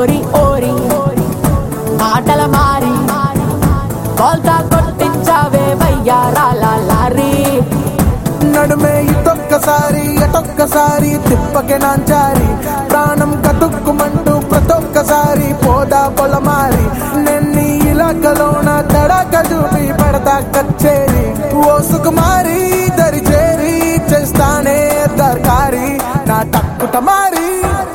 ఓరి ఓరి ఆటల మారి బోల్తా కొట్టించావే వయ్యారాల లారీ నడుమే ఇటొక్కసారి అటొక్కసారి తిప్పకే నాంచారి ప్రాణం కతుక్కుమంటూ ప్రతొక్కసారి పోదా పొలమారి నెన్ని ఇలాకలోన తడక చూపి పడతా కచ్చేరి ఓ సుకుమారి దరి చేరి చేస్తానే దర్కారి నా టక్కుట మారి